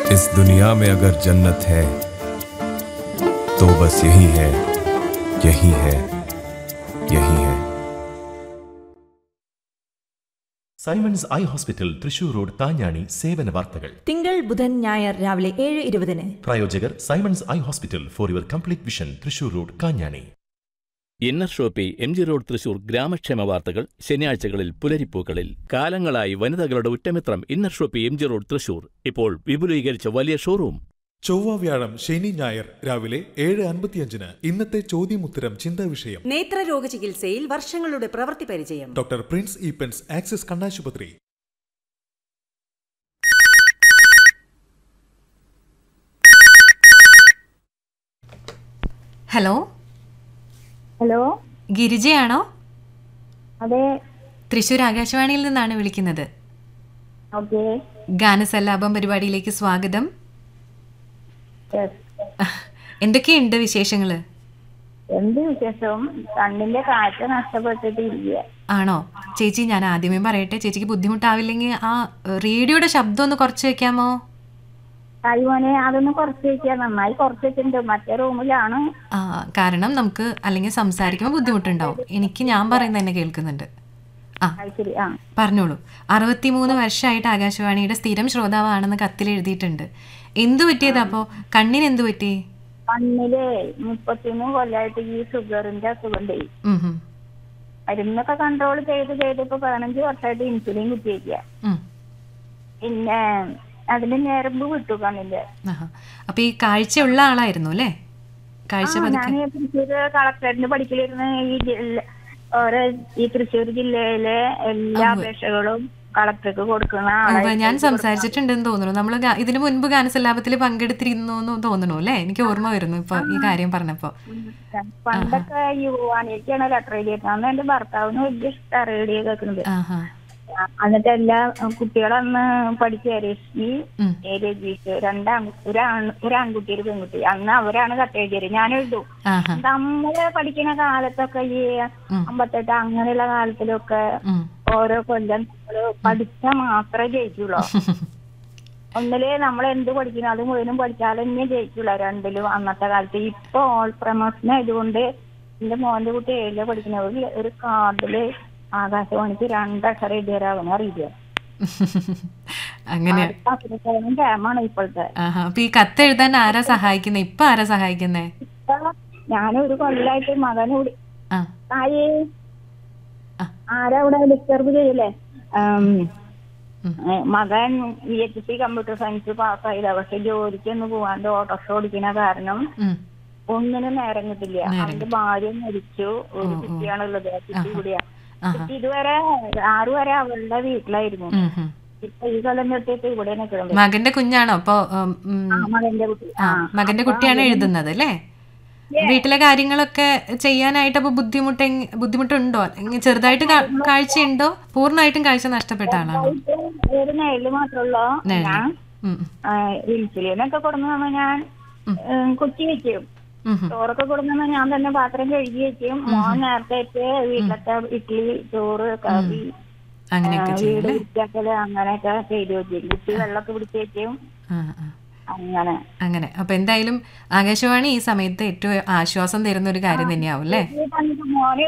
इस दुनिया में अगर जन्नत है तो बस यही है यही है यही है Simons eye hospital Thrissur road Thanjani സേവന വാർത്തകൾ തിങ്കൾ ബുധൻ ഞായർ രാവിലെ ഏഴ് ഇരുപതിന് പ്രായോജകർ Simons eye hospital for your complete vision Thrissur road Kanjani inner shoppe M G road Thrissur ഗ്രാമക്ഷേമ വാർത്തകൾ ശനിയാഴ്ചകളിൽ പുലരിപ്പൂക്കളിൽ കാലങ്ങളായി വനിതകളുടെ ഉറ്റമിത്രം inner shoppe M G road Thrissur ഇപ്പോൾ വിപുലീകരിച്ച വലിയ ഷോറൂം ചൊവ്വ വ്യാഴം ശനി ഞായർ രാവിലെ ഏഴ് അൻപത്തിയഞ്ചിന് ഇന്നത്തെ ചോദ്യമുത്തരം ചിന്താ വിഷയം നേത്രരോഗ ചികിത്സയിൽ വർഷങ്ങളുടെ പ്രവൃത്തി പരിചയം ഡോക്ടർ പ്രിൻസ് ഈപ്പൻസ് ആക്സിസ് കണ്ണാശുപത്രി ഹലോ ഹലോ ഗിരിജയാണോ അതെ തൃശൂർ ആകാശവാണിയിൽ നിന്നാണ് വിളിക്കുന്നത് ഓക്കെ ഗാനസല്ലാപം പരിപാടിയിലേക്ക് സ്വാഗതം എന്തൊക്കെയുണ്ട് വിശേഷങ്ങൾ എന്ത് വിശേഷം കണ്ണിന്റെ കാഴ്ച നഷ്ടപ്പെട്ടിട്ടില്ല ആണോ ചേച്ചി ഞാൻ ആദ്യമേ പറയട്ടെ ചേച്ചിക്ക് ബുദ്ധിമുട്ടാവില്ലെങ്കിൽ ആ റേഡിയോയുടെ ശബ്ദം ഒന്ന് കുറച്ച് വെക്കാമോ കഴിവോനെ അതൊന്ന് കുറച്ച് വെക്കുക നന്നായി കുറച്ച് വെച്ചിട്ടുണ്ട് മറ്റേ റൂമിലാണ് ആ കാരണം നമുക്ക് അല്ലെങ്കിൽ സംസാരിക്കുമ്പോൾ ബുദ്ധിമുട്ടുണ്ടാവും എനിക്ക് ഞാൻ പറയുന്നത് തന്നെ കേൾക്കുന്നുണ്ട് ആ അത് ശരി ആ പറഞ്ഞോളൂ അറുപത്തിമൂന്ന് വർഷമായിട്ട് ആകാശവാണിയുടെ സ്ഥിരം ശ്രോതാവാണെന്ന് കത്തിൽ എഴുതിയിട്ടുണ്ട് എന്തു പറ്റിയതാ അപ്പോൾ കണ്ണിന് എന്തു പറ്റി കണ്ണില് മുപ്പത്തിമൂന്ന് കൊല്ലമായിട്ട് ഈ ഷുഗറിന്റെ അസുഖമുണ്ട് ഉം ഹും. മരുന്നൊക്കെ കൺട്രോൾ ചെയ്ത് ചെയ്ത് ഇപ്പൊ പതിനഞ്ച് വർഷമായിട്ട് ഇൻസുലിൻ കുത്തിവെക്കുക ഉം. പിന്നെ അതിന് ഞരമ്പ് വിട്ടു കണ്ണിന്റെ ആഹാ. അപ്പൊ ഈ കാഴ്ചയുള്ള ആളായിരുന്നു അല്ലേ കാഴ്ച ഞാൻ പതുക്കെ തൃശ്ശൂർ കളക്ടറേറ്റിന് പഠിക്കലിരുന്ന് ഈ ജില്ല ഓരോ ഈ തൃശ്ശൂർ ജില്ലയിലെ എല്ലാ അപേക്ഷകളും കളക്ടർക്ക് കൊടുക്കുന്ന ഉവ്വ് ആളെ ഞാൻ സംസാരിച്ചിട്ടുണ്ടെന്ന് തോന്നുന്നു നമ്മൾ ഇതിനു മുൻപ് ഗാനസല്ലാപത്തിൽ പങ്കെടുത്തിരുന്നു എന്ന് തോന്നുന്നു അല്ലേ എനിക്ക് ഓർമ്മ വരുന്നു ഇപ്പൊ ഈ കാര്യം പറഞ്ഞപ്പോ പണ്ടൊക്കെ യുവാനിക്കാണ് ലെറ്റർ എഴുതിയിരുന്നത് അന്ന് എന്റെ ഭർത്താവിന് വലിയ ഇഷ്ടം റേഡിയോ കേൾക്കുന്നത് ആഹാ ആ, എന്നിട്ട് എല്ലാ കുട്ടികളന്ന് പഠിച്ച രശ്മി ഉം. എ രജീഷ് രണ്ടാൺ ഒരാൺ ഒരു ആൺകുട്ടി ഒരു പെൺകുട്ടി അന്ന് അവരാണ് കത്ത് എഴുതിയത് ഞാൻ എഴുതും ആഹാ നമ്മള് പഠിക്കുന്ന കാലത്തൊക്കെ ഈ അമ്പത്തെട്ട് അങ്ങനെയുള്ള കാലത്തിലൊക്കെ ഉം. ഓരോ കൊല്ലം നമ്മള് പഠിച്ചാൽ മാത്രമേ ജയിക്കുള്ളൂ ഒന്നില് നമ്മൾ എന്ത് പഠിക്കുന്നു അത് മുഴുവനും പഠിച്ചാലും ഇനി ജയിക്കുള്ളൂ രണ്ടിലും അന്നത്തെ കാലത്ത് ഇപ്പൊ ഓൾ പ്രമോഷൻ ആയതുകൊണ്ട് എന്റെ മോന്റെ കുട്ടി ഏഴില് പഠിക്കുന്ന ഒരു ഒരു കാർഡില് ആകാശവാണിക്ക് രണ്ടക്ഷരം എഴുതിയവരാവനെ അറിയില്ല അങ്ങനെ അത്രത്തോളം ക്യാമാണ് ഇപ്പോഴത്തെ ആഹാ അപ്പൊ ഈ കത്ത് എഴുതാൻ ആരാ സഹായിക്കുന്നേ ഇപ്പൊ ആരാ സഹായിക്കുന്നേ ഇപ്പൊ ഞാനൊരു കൊല്ലായിട്ട് മകനെ വിളി ആ ആയേ ആ. ആരാ ഇവിടെ ഡിസ്റ്റർബ് ചെയ്യല്ലേ ആം, ഉം. ഏ, മകൻ V H C computer science പാസ്സായില്ല പക്ഷെ ജോലിക്കൊന്ന് പോവാണ്ട് ഓട്ടോറിക്ഷ ഓടിക്കുന്ന കാരണം ഉം. ഒന്നിനും നേരം കിട്ടില്ല നേരം അവന്റെ ഭാര്യ മരിച്ചു ഒരു ഓ, ഓ. കുട്ടിയാണുള്ളത് ആ കുട്ടി ആഹാ. കൂടിയാ ആഹാ കുട്ടി ഇതുവരെ ആറു വരെ അവളുടെ വീട്ടിലായിരുന്നു ഉം, ഉം. ഇപ്പൊ ഈ കൊല്ലം തൊട്ടിട്ട് ഇവിടെ നിൽക്കുന്നത് മകന്റെ കുഞ്ഞാണോ അപ്പൊ ഉം, ഉം, ആ മകന്റെ കുട്ടി ആ ആ മകന്റെ അപ്പൊ കുട്ടിയാണ് അവന് എഴുതുന്നത് അല്ലേ വീട്ടിലെ കാര്യങ്ങളൊക്കെ ചെയ്യാനായിട്ട് അപ്പൊ ബുദ്ധിമുട്ട് എങ്- ബുദ്ധിമുട്ടുണ്ടോ എങ് ചെറുതായിട്ട് കാ- കാഴ്ചയുണ്ടോ പൂർണ്ണമായിട്ടും കാഴ്ച നഷ്ടപ്പെട്ട ആളാണോ ഒരു നെല്ല് മാത്രമുള്ളൂ നെഴല്. ഞാൻ ഉം, ഉം, ഇൻസുലിനൊക്കെ കൊടുക്കുന്ന ഞാൻ ഉം. ഏ, കുത്തി വെക്കും ഉം, ഉം. ചോറൊക്കെ കൊടുക്കുന്ന ഞാൻ തന്നെ പാത്രം കഴുകി വെക്കും മോൻ നേരത്തെ ആയിട്ട് വീട്ടിലത്തെ ഇഡ്ഡലി ചോറ് കറി അങ്ങനെയൊക്കെ ആ, ചെയ്യും വീട് അല്ലേ വൃത്തിയാക്കല് അങ്ങനെയൊക്കെ ചെയ്തു വെക്കും കുട്ടി വെള്ളമൊക്കെ പിടിച്ച് വെക്കും ആ, ആ. അങ്ങനെ അങ്ങനെ അപ്പൊ എന്തായാലും ആകാശവാണി ഈ സമയത്ത് ഏറ്റവും ആശ്വാസം തരുന്ന ഒരു കാര്യം തന്നെയാവും അല്ലേ ഈ പറഞ്ഞ മോനെ